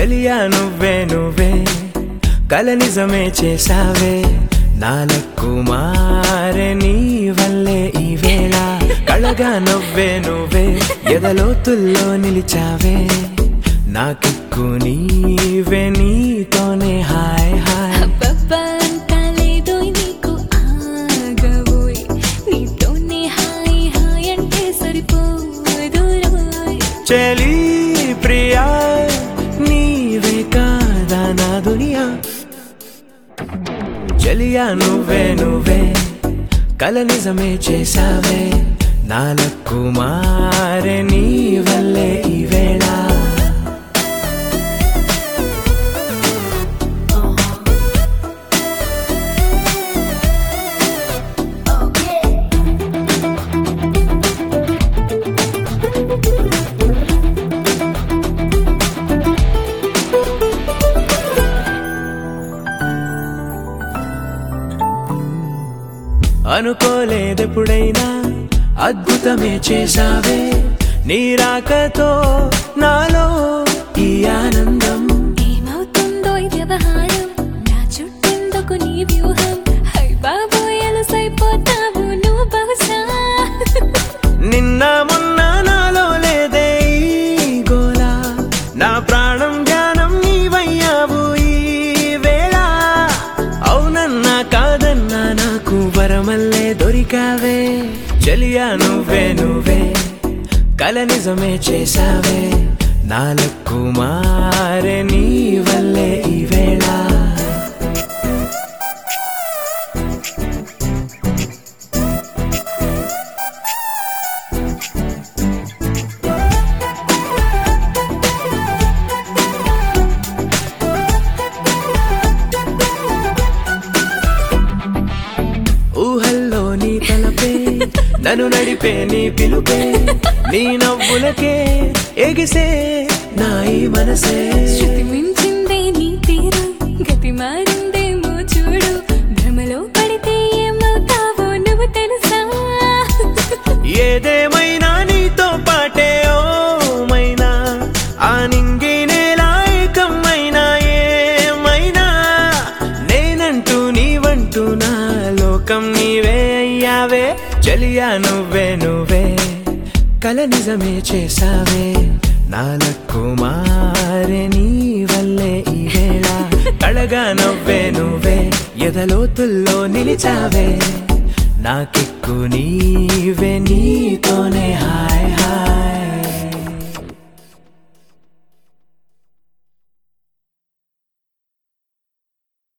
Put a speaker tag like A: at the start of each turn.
A: చెలియా నువ్వే నువ్వే కల నిజమే చేసావే నాలకు మారే నీ వల్లే ఈ వేళ కళగా నవ్వే నువ్వే ఎదలోతుల్లో నిలిచావే నాకెక్కు నీవే నీతోనే హాయ్ హాయ్
B: అబ్బబ్బా అంతా లేదోయ్ నీకు ఆగబోయ్ నీతోనే హాయ్ హాయ్ అంటే సరిపోదురోయ్
A: చెలి ప్రియా నీవే కాదా నా దునియా చెలియా నువ్వే నువ్వే కల నిజమే చేసావే నాలకు మారే నీ వల్లే ఈ వేళ అనుకోలేదెప్పుడైనా అద్భుతమే చేసావే నీ రాకతో నాలో ఈ ఆనందం
B: ఏమవుతుందో ఈ వ్యవహారం నా చుట్టెందుకు నీ వ్యూహం హై బాబోయ్ అలసైపోతావు నువ్వు బహుశా
A: నిన్న మొన్న నాలో లేదే ఈ గోల నా ప్రాణం ధ్యానం నీవయ్యావు ఈ వేళ అవునన్నా కాదన్నా నాకు వరమల్లే దొరికావే చెలియా నువ్వే నువ్వే కల నిజమే చేసావే నాలకు మారే నీ వల్లే ఈ వేళ ఊహల్లో నీ తలపే నన్ను నడిపే నీ పిలుపే నీ నవ్వులకే ఎగిసే నా ఈ మనసే
B: శృతి మించిందే నీ తీరు గతి మారిందేమో చూడు భ్రమలో పడితే ఏమవుతావో నువ్వు తెలుసా
A: ఏదేమైనా నీతో పాటే ఓ మైనా ఆ నింగి నేలా ఏకమైనా ఏమైనా నేనంటూ నీవంటూ నా లోకం నీవే అయ్యావే చెలియా నువ్వే నువ్వే కల నిజమే చేసావే నాలకు మారే నీ వల్లే ఈ వేళ కళగా నవ్వే నువ్వే ఎదలోతుల్లో నిలిచావే నాకెక్కు నీవే నీతోనే హాయ్ హాయ్